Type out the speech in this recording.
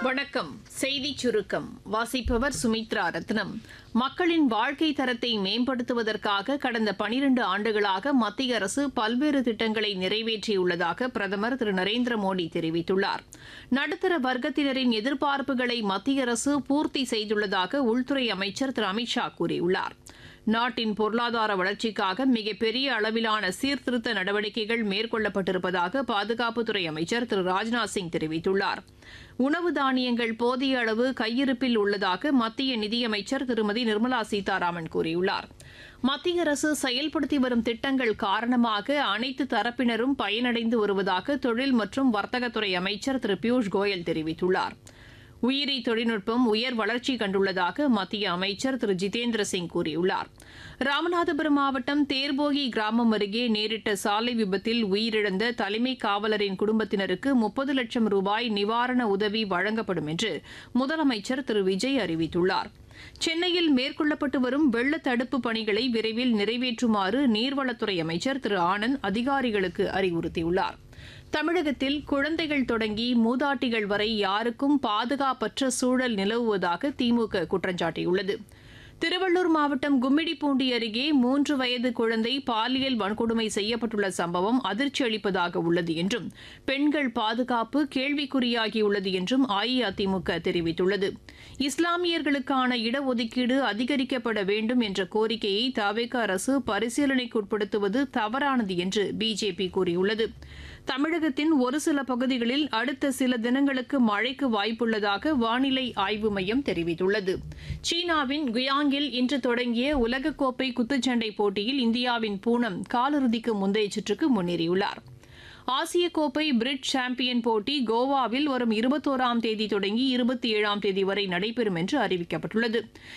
வணக்கம் செய்தி சுருக்கம் வாசிப்பவர் சுமித்ரா ரத்னம் மக்களின் வாழ்க்கை தரத்தை மேம்படுத்துவதற்காக கடந்த பனிரண்டு ஆண்டுகளாக மத்திய அரசு பல்வேறு திட்டங்களை நிறைவேற்றியுள்ளதாக பிரதமர் திரு நரேந்திர மோடி தெரிவித்துள்ளார் நடுத்தர வர்க்கத்தினரின் எதிர்பார்ப்புகளை மத்திய அரசு பூர்த்தி செய்துள்ளதாக உள்துறை அமைச்சர் திரு அமித்ஷா கூறியுள்ளார் நாட்டின் பொருளாதார வளர்ச்சிக்காக மிகப்பெரிய அளவிலான சீர்திருத்த நடவடிக்கைகள் மேற்கொள்ளப்பட்டிருப்பதாக பாதுகாப்புத்துறை அமைச்சர் திரு ராஜ்நாத் சிங் தெரிவித்துள்ளார் உணவு தானியங்கள் போதிய அளவு கையிருப்பில் உள்ளதாக மத்திய நிதியமைச்சர் திருமதி நிர்மலா சீதாராமன் கூறியுள்ளார் மத்திய அரசு செயல்படுத்தி வரும் திட்டங்கள் காரணமாக அனைத்து தரப்பினரும் பயனடைந்து வருவதாக தொழில் மற்றும் வர்த்தகத்துறை அமைச்சர் திரு பியூஷ் கோயல் தெரிவித்துள்ளார் உயிரி தொழில்நுட்பம் உயர் வளர்ச்சி கண்டுள்ளதாக மத்திய அமைச்சர் திரு ஜிதேந்திர சிங் கூறியுள்ளார் ராமநாதபுரம் மாவட்டம் தேர்போகி கிராமம் அருகே நேரிட்ட சாலை விபத்தில் உயிரிழந்த தலைமை காவலரின் குடும்பத்தினருக்கு முப்பது லட்சம் ரூபாய் நிவாரண உதவி வழங்கப்படும் என்று முதலமைச்சர் திரு விஜய் அறிவித்துள்ளார் சென்னையில் மேற்கொள்ளப்பட்டு வரும் வெள்ள தடுப்பு பணிகளை விரைவில் நிறைவேற்றுமாறு நீர்வளத்துறை அமைச்சர் திரு ஆனந்த் அதிகாரிகளுக்கு அறிவுறுத்தியுள்ளார் தமிழகத்தில் குழந்தைகள் தொடங்கி மூதாட்டிகள் வரை யாருக்கும் பாதுகாப்பற்ற சூழல் நிலவுவதாக திமுக குற்றம் சாட்டியுள்ளது திருவள்ளூர் மாவட்டம் கும்மிடிப்பூண்டி அருகே மூன்று வயது குழந்தை பாலியல் வன்கொடுமை செய்யப்பட்டுள்ள சம்பவம் அதிர்ச்சி அளிப்பதாக உள்ளது என்றும் பெண்கள் பாதுகாப்பு கேள்விக்குறியாகியுள்ளது என்றும் அஇஅதிமுக தெரிவித்துள்ளது இஸ்லாமியர்களுக்கான இடஒதுக்கீடு அதிகரிக்கப்பட வேண்டும் என்ற கோரிக்கையை தவிக அரசு பரிசீலனைக்குட்படுத்துவது தவறானது என்று பிஜேபி கூறியுள்ளது தமிழகத்தின் ஒரு சில பகுதிகளில் அடுத்த சில தினங்களுக்கு மழைக்கு வாய்ப்புள்ளதாக வானிலை ஆய்வு மையம் தெரிவித்துள்ளது சீனாவின் குயாங்கில் இன்று தொடங்கிய உலகக்கோப்பை குத்துச்சண்டை போட்டியில் இந்தியாவின் பூனம் காலிறுதிக்கு முந்தைய சுற்றுக்கு முன்னேறியுள்ளார் ஆசிய கோப்பை பிரிட் சாம்பியன் போட்டி கோவாவில் வரும் இருபத்தோராம் தேதி தொடங்கி இருபத்தி ஏழாம் தேதி வரை நடைபெறும் என்று அறிவிக்கப்பட்டுள்ளது